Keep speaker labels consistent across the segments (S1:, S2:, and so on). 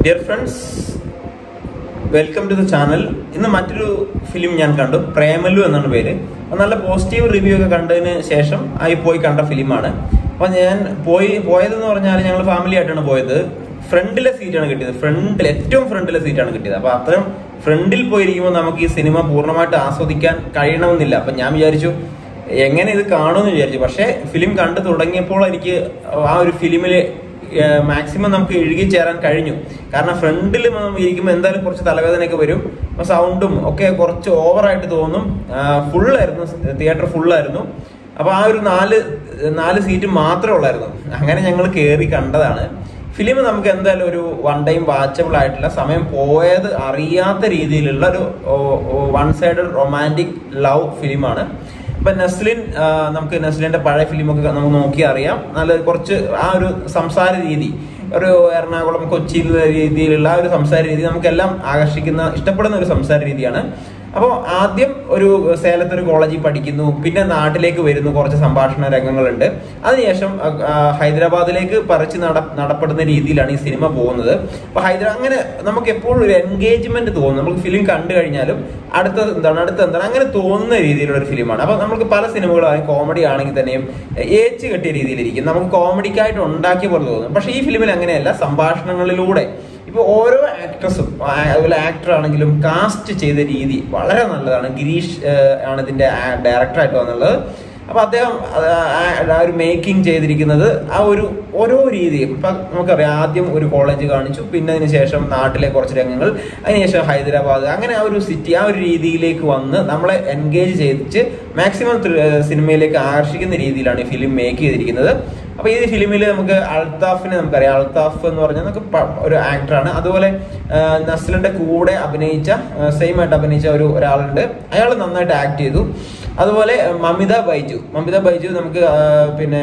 S1: dear friends welcome to the channel ഇന്ന് മറ്റൊരു film ഞാൻ കണ്ടു പ്രേമലു എന്നാണ് പേര് അത് നല്ല പോസിറ്റീവ് റിവ്യൂ ഒക്കെ കണ്ടതിന് ശേഷം ആയി പോയി കണ്ട ഫിലിമാണ് അപ്പോൾ ഞാൻ പോയി പോയതെന്ന് പറഞ്ഞാൽ ഞങ്ങൾ ഫാമിലി ആയിട്ടാണ് പോയത് ഫ്രണ്ടിലെ സീറ്റാണ് കിട്ടിയത് ഫ്രണ്ടിൽ ഏറ്റവും ഫ്രണ്ടിലെ സീറ്റാണ് കിട്ടിയത് അപ്പോൾ അത്രയും ഫ്രണ്ടിൽ പോയിരിക്കുമ്പോൾ നമുക്ക് ഈ സിനിമ പൂർണ്ണമായിട്ട് ആസ്വദിക്കാൻ കഴിയണമെന്നില്ല അപ്പം ഞാൻ വിചാരിച്ചു എങ്ങനെ ഇത് കാണുമെന്ന് വിചാരിച്ചു പക്ഷേ ഫിലിം കണ്ടു തുടങ്ങിയപ്പോൾ എനിക്ക് ആ ഒരു ഫിലിമിൽ മാക്സിമം നമുക്ക് ഇഴുകി ചേരാൻ കഴിഞ്ഞു കാരണം ഫ്രണ്ടിൽ ഇരിക്കുമ്പോൾ എന്തായാലും കുറച്ച് തലവേദനയൊക്കെ വരും അപ്പോൾ സൗണ്ടും ഒക്കെ കുറച്ച് ഓവറായിട്ട് തോന്നും ഫുള്ളായിരുന്നു തിയേറ്റർ ഫുള്ളായിരുന്നു അപ്പോൾ ആ ഒരു നാല് നാല് സീറ്റ് മാത്രമേ ഉള്ളായിരുന്നു അങ്ങനെ ഞങ്ങൾ കയറി കണ്ടതാണ് ഫിലിം നമുക്ക് എന്തായാലും ഒരു വൺ ടൈം വാച്ചബിൾ ആയിട്ടുള്ള സമയം പോയത് അറിയാത്ത രീതിയിലുള്ള ഒരു വൺ സൈഡ് റൊമാൻറ്റിക് ലവ് ഫിലിമാണ് ഇപ്പൊ നസ്ലിൻ ആ, നമുക്ക് നസ്ലിന്റെ പഴയ ഫിലിമൊക്കെ നമുക്ക് നോക്കി അറിയാം നല്ല കുറച്ച് ആ ഒരു സംസാര രീതി ഒരു എറണാകുളം കൊച്ചിയിലെ രീതിയിലുള്ള ആ ഒരു സംസാര രീതി നമുക്കെല്ലാം ആകർഷിക്കുന്ന ഇഷ്ടപ്പെടുന്ന ഒരു സംസാര രീതിയാണ് അപ്പോൾ ആദ്യം ഒരു സേലത്ത് ഒരു കോളേജിൽ പഠിക്കുന്നു പിന്നെ നാട്ടിലേക്ക് വരുന്നു കുറച്ച് സംഭാഷണ രംഗങ്ങളുണ്ട് അതിനുശേഷം ആ, ആ, ഹൈദരാബാദിലേക്ക് പറിച്ച് നട നടപ്പെടുന്ന രീതിയിലാണ് ഈ സിനിമ പോകുന്നത് അപ്പൊ ഹൈദരാ അങ്ങനെ നമുക്ക് എപ്പോഴും ഒരു എൻഗേജ്മെന്റ് തോന്നും നമുക്ക് ഫിലിം കണ്ടു കഴിഞ്ഞാലും അടുത്ത എന്താണ് അടുത്ത എന്താണ് അങ്ങനെ തോന്നുന്ന രീതിയിലുള്ള ഒരു ഫിലിമാണ് അപ്പൊ നമുക്ക് പല സിനിമകളായും കോമഡി ആണെങ്കിൽ തന്നെയും ഏച്ച് കെട്ടിയ രീതിയിലിരിക്കും നമുക്ക് കോമഡിക്കായിട്ട് ഉണ്ടാക്കിയ പോലെ തോന്നും പക്ഷെ ഈ ഫിലിമിൽ അങ്ങനെയല്ല സംഭാഷണങ്ങളിലൂടെ ഇപ്പൊ ഓരോ ആക്ട്രസും അതുപോലെ ആക്ടർ ആണെങ്കിലും കാസ്റ്റ് ചെയ്ത രീതി വളരെ നല്ലതാണ് ഗിരീഷ് ഏഹ്, ആണ് ഇതിന്റെ ഡയറക്ടറായിട്ട് വന്നുള്ളത് അപ്പൊ അദ്ദേഹം അത് ആ- ആ ഒരു മേക്കിംഗ് ചെയ്തിരിക്കുന്നത് ആ ഒരു ഓരോ രീതിയും ഇപ്പൊ നമുക്കറിയാം ആദ്യം ഒരു കോളേജ് കാണിച്ചു പിന്നെ അതിന് ശേഷം നാട്ടിലെ കുറച്ച് രംഗങ്ങൾ അതിനുശേഷം ഹൈദരാബാദ് അങ്ങനെ ആ ഒരു സിറ്റി ആ ഒരു രീതിയിലേക്ക് വന്ന് നമ്മളെ എൻഗേജ് ചെയ്തിച്ച് മാക്സിമം സിനിമയിലേക്ക് ആകർഷിക്കുന്ന രീതിയിലാണ് ഈ ഫിലിം മേക്ക് ചെയ്തിരിക്കുന്നത് അപ്പൊ ഈ ഫിലിമിൽ നമുക്ക് അൽത്താഫിനെ നമുക്കറിയാം അൽത്താഫ് എന്ന് പറഞ്ഞാൽ നമുക്ക് പ- ഒരു ആക്ടറാണ് അതുപോലെ ആ, നസ്ലിന്റെ കൂടെ അഭിനയിച്ച സെയിം ആയിട്ട് അഭിനയിച്ച ഒരു ഒരാളുണ്ട് അയാൾ നന്നായിട്ട് ആക്ട് ചെയ്തു അതുപോലെ മമിത ബൈജു മമിത ബൈജു നമുക്ക് ആ, പിന്നെ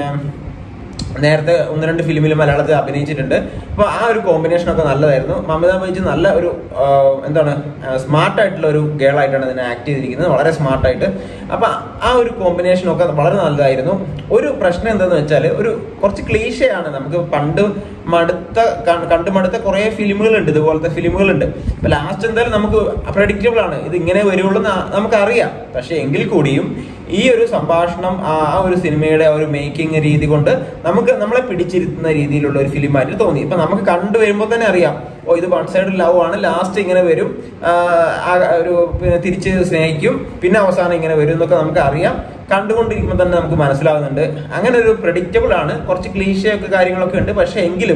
S1: നേരത്തെ ഒന്ന് രണ്ട് ഫിലിമിൽ മലയാളത്തിൽ അഭിനയിച്ചിട്ടുണ്ട് അപ്പൊ ആ ഒരു കോമ്പിനേഷൻ ഒക്കെ നല്ലതായിരുന്നു മമിത ബൈജു നല്ല ഒരു ആ, എന്താണ് സ്മാർട്ട് ആയിട്ടുള്ള ഒരു ഗേൾ ആയിട്ടാണ് ഇതിനെ ആക്ട് ചെയ്തിരിക്കുന്നത് വളരെ സ്മാർട്ട് ആയിട്ട് അപ്പൊ ആ ഒരു കോമ്പിനേഷൻ ഒക്കെ വളരെ നല്ലതായിരുന്നു ഒരു പ്രശ്നം എന്താന്ന് വെച്ചാൽ ഒരു കുറച്ച് ക്ലീശയാണ് നമുക്ക് പണ്ട് മടുത്ത ക- കണ്ടു മടുത്ത കുറെ ഫിലിമുകളുണ്ട് ഇതുപോലത്തെ ഫിലിമുകളുണ്ട് അപ്പൊ ലാസ്റ്റ് എന്തായാലും നമുക്ക് പ്രഡിക്റ്റബിൾ ആണ് ഇത് ഇങ്ങനെ വരുള്ളൂ എന്ന് നമുക്കറിയാം പക്ഷെ എങ്കിൽ കൂടിയും ഈ ഒരു സംഭാഷണം ആ ആ ഒരു സിനിമയുടെ ആ ഒരു മേക്കിംഗ് രീതി കൊണ്ട് നമുക്ക് നമ്മളെ പിടിച്ചിരുത്തുന്ന രീതിയിലുള്ള ഒരു ഫിലിമായിട്ട് തോന്നി ഇപ്പൊ നമുക്ക് കണ്ടു വരുമ്പോൾ തന്നെ അറിയാം ഓ ഇത് വൺ സൈഡ് ലവ് ആണ് ലാസ്റ്റ് ഇങ്ങനെ വരും ആ, ആ ഒരു പിന്നെ തിരിച്ച് സ്നേഹിക്കും പിന്നെ അവസാനം ഇങ്ങനെ വരും എന്നൊക്കെ നമുക്ക് അറിയാം കണ്ടുകൊണ്ടിരിക്കുമ്പോൾ തന്നെ നമുക്ക് മനസ്സിലാവുന്നുണ്ട് അങ്ങനെ ഒരു പ്രഡിക്റ്റബിൾ ആണ് കുറച്ച് ക്ലീശയൊക്കെ കാര്യങ്ങളൊക്കെ ഉണ്ട് പക്ഷെ എങ്കിലും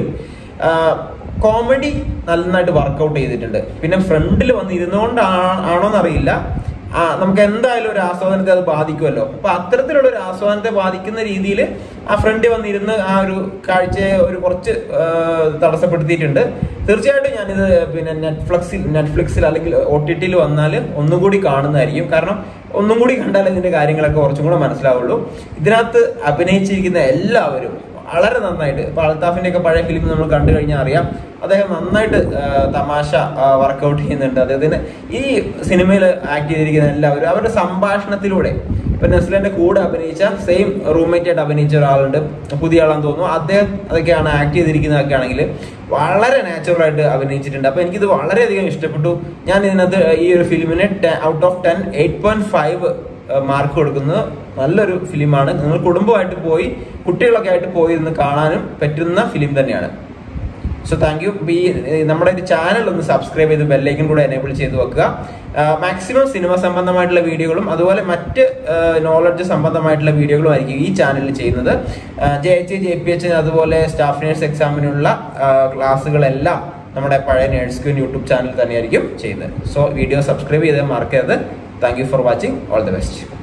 S1: കോമഡി നന്നായിട്ട് വർക്കൗട്ട് ചെയ്തിട്ടുണ്ട് പിന്നെ ഫ്രണ്ടിൽ വന്ന് ഇരുന്നുകൊണ്ടാണോന്നറിയില്ല ആ നമുക്ക് എന്തായാലും ഒരു ആസ്വാദനത്തെ അത് ബാധിക്കുമല്ലോ അപ്പൊ അത്തരത്തിലുള്ള ഒരു ആസ്വാദനത്തെ ബാധിക്കുന്ന രീതിയിൽ ആ ഫ്രണ്ടിൽ വന്നിരുന്ന് ആ ഒരു കാഴ്ചയെ ഒരു കുറച്ച് ആ, തടസ്സപ്പെടുത്തിയിട്ടുണ്ട് തീർച്ചയായിട്ടും ഞാനിത് പിന്നെ നെറ്റ്ഫ്ലിക്സിൽ നെറ്റ്ഫ്ലിക്സിൽ അല്ലെങ്കിൽ ഒ ടി ടിയിൽ വന്നാൽ ഒന്നും കൂടി കാണുന്നതായിരിക്കും കാരണം ഒന്നും കൂടി കണ്ടാൽ ഇതിന്റെ കാര്യങ്ങളൊക്കെ കുറച്ചും കൂടെ മനസ്സിലാവുള്ളൂ ഇതിനകത്ത് അഭിനയിച്ചിരിക്കുന്ന എല്ലാവരും വളരെ നന്നായിട്ട് ഇപ്പൊ അൽത്താഫിന്റെ ഒക്കെ പഴയ ഫിലിം നമ്മൾ കണ്ടു കഴിഞ്ഞാൽ അറിയാം അദ്ദേഹം നന്നായിട്ട് ആ, തമാശ വർക്കൗട്ട് ചെയ്യുന്നുണ്ട് അദ്ദേഹത്തിന് ഈ സിനിമയിൽ ആക്ട് ചെയ്തിരിക്കുന്ന എല്ലാവരും അവരുടെ സംഭാഷണത്തിലൂടെ ഇപ്പൊ നസ്ലിന്റെ കൂടെ അഭിനയിച്ച സെയിം റൂംമേറ്റ് ആയിട്ട് അഭിനയിച്ച ഒരാളുണ്ട് പുതിയ ആളാന്ന് തോന്നുന്നു അദ്ദേഹം അതൊക്കെയാണ് ആക്ട് ചെയ്തിരിക്കുന്നതൊക്കെ ആണെങ്കിൽ വളരെ നാച്ചുറൽ ആയിട്ട് അഭിനയിച്ചിട്ടുണ്ട് അപ്പൊ എനിക്കിത് വളരെയധികം ഇഷ്ടപ്പെട്ടു ഞാൻ ഇതിനകത്ത് ഈ ഒരു ഫിലിമിന് out of ten eight point five mark കൊടുക്കുന്നത് നല്ലൊരു ഫിലിമാണ് നിങ്ങൾ കുടുംബമായിട്ട് പോയി കുട്ടികളൊക്കെ ആയിട്ട് പോയി ഇരുന്ന് കാണാനും പറ്റുന്ന ഫിലിം തന്നെയാണ് സോ താങ്ക് യു ഈ നമ്മുടെ ഒരു ചാനൽ ഒന്ന് സബ്സ്ക്രൈബ് ചെയ്ത് ബെല്ലൈക്കൻ കൂടെ എനേബിൾ ചെയ്ത് വെക്കുക മാക്സിമം സിനിമ സംബന്ധമായിട്ടുള്ള വീഡിയോകളും അതുപോലെ മറ്റ് നോളജ് സംബന്ധമായിട്ടുള്ള വീഡിയോകളും ആയിരിക്കും ഈ ചാനലിൽ ചെയ്യുന്നത് J H J P H അതുപോലെ സ്റ്റാഫ് നേഴ്സ് എക്സാമിനുള്ള ക്ലാസ്സുകളെല്ലാം നമ്മുടെ പഴയ നേഴ്സ് ക്യൂൻ യൂട്യൂബ് ചാനൽ തന്നെയായിരിക്കും ചെയ്യുന്നത് സോ വീഡിയോ സബ്സ്ക്രൈബ് ചെയ്ത് മറക്കരുത് thank you for watching all the best